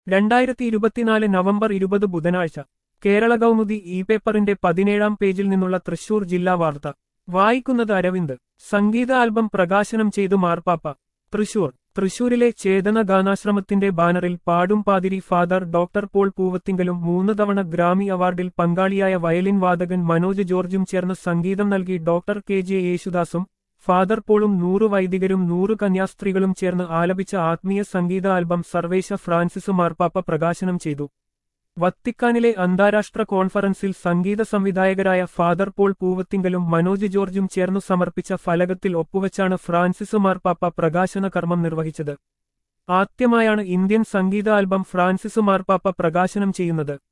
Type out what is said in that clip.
രണ്ടായിരത്തി ഇരുപത്തിനാല് നവംബർ ഇരുപത് ബുധനാഴ്ച കേരള കൗമുദി ഇ പേപ്പറിന്റെ പതിനേഴാം പേജിൽ നിന്നുള്ള തൃശൂർ ജില്ലാ വാർത്ത വായിക്കുന്നത് അരവിന്ദ് സംഗീത ആൽബം പ്രകാശനം ചെയ്തു മാർപ്പാപ്പ തൃശൂർ തൃശൂരിലെ ചേതന ഗാനാശ്രമത്തിന്റെ ബാനറിൽ പാടും പാതിരി ഫാദർ ഡോക്ടർ പോൾ പൂവത്തിങ്കലും മൂന്ന് തവണ ഗ്രാമി അവാർഡിൽ പങ്കാളിയായ വയലിൻ വാദകൻ മനോജ് ജോർജും ചേർന്ന് സംഗീതം നൽകി ഡോക്ടർ കെ ജെ യേശുദാസും ഫാദർ പോളും നൂറു വൈദികരും നൂറു കന്യാസ്ത്രീകളും ചേർന്ന് ആലപിച്ച ആത്മീയ സംഗീത ആൽബം സർവേശ ഫ്രാൻസിസ് മാർപ്പാപ്പ പ്രകാശനം ചെയ്തു വത്തിക്കാനിലെ അന്താരാഷ്ട്ര കോൺഫറൻസിൽ സംഗീത സംവിധായകരായ ഫാദർ പോൾ പൂവത്തിങ്കലും മനോജ് ജോർജും ചേർന്നു സമർപ്പിച്ച ഫലകത്തിൽ ഒപ്പുവച്ചാണ് ഫ്രാൻസിസ് മാർപ്പാപ്പ പ്രകാശന കർമ്മം നിർവഹിച്ചത് ആദ്യമായാണ് ഇന്ത്യൻ സംഗീത ആൽബം ഫ്രാൻസിസ് മാർപ്പാപ്പ പ്രകാശനം ചെയ്യുന്നത്